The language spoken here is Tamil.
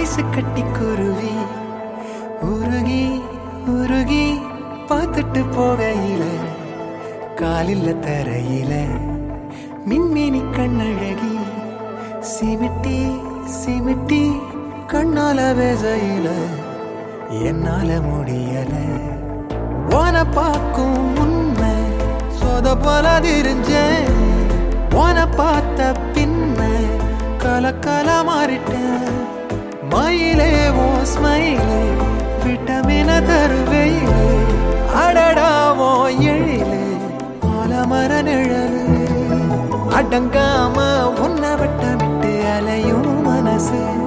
ஐசு கட்டி குருவி உருகி உருகி பார்த்துட்டு போகையில காலில்ல தரையில மின்மினி கண்ணழகி சிமிட்டி சிமிட்டி கண்ணால வேசையில என்னால முடியல ஓன பார்க்கும் முன்ன சொத போல தெரிஞ்சேன் ஓன பார்த்த பின்ன கலக்கல மாறிட்டேன் மயிலே ஓ ஸ்மைலே விட்டமின தருவையிலே அடடாவோ எழிலே ஆலமர நிழலே அடங்காம